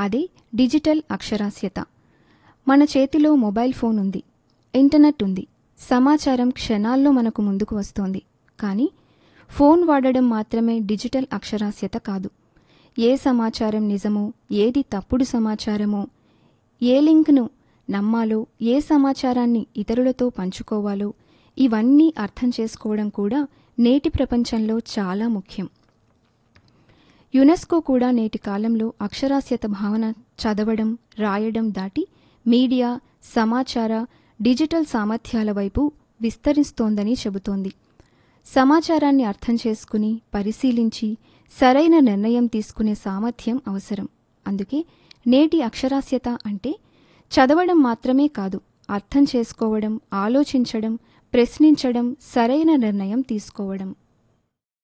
అదే డిజిటల్ అక్షరాస్యత మన చేతిలో మొబైల్ ఫోన్ ఉంది ఇంటర్నెట్ ఉంది సమాచారం క్షణాల్లో మనకు ముందుకు వస్తోంది కానీ ఫోన్ వాడడం మాత్రమే డిజిటల్ అక్షరాస్యత కాదు ఏ సమాచారం నిజమో ఏది తప్పుడు సమాచారమో ఏ లింక్ను నమ్మాలో ఏ సమాచారాన్ని ఇతరులతో పంచుకోవాలో ఇవన్నీ అర్థం చేసుకోవడం కూడా నేటి ప్రపంచంలో చాలా ముఖ్యం యునెస్కో కూడా నేటి కాలంలో అక్షరాస్యత భావన చదవడం రాయడం దాటి మీడియా సమాచార డిజిటల్ సామర్థ్యాల వైపు విస్తరిస్తోందని చెబుతోంది సమాచారాన్ని అర్థం చేసుకుని పరిశీలించి సరైన నిర్ణయం తీసుకునే సామర్థ్యం అవసరం అందుకే నేటి అక్షరాస్యత అంటే చదవడం మాత్రమే కాదు అర్థం చేసుకోవడం ఆలోచించడం ప్రశ్నించడం సరైన నిర్ణయం తీసుకోవడం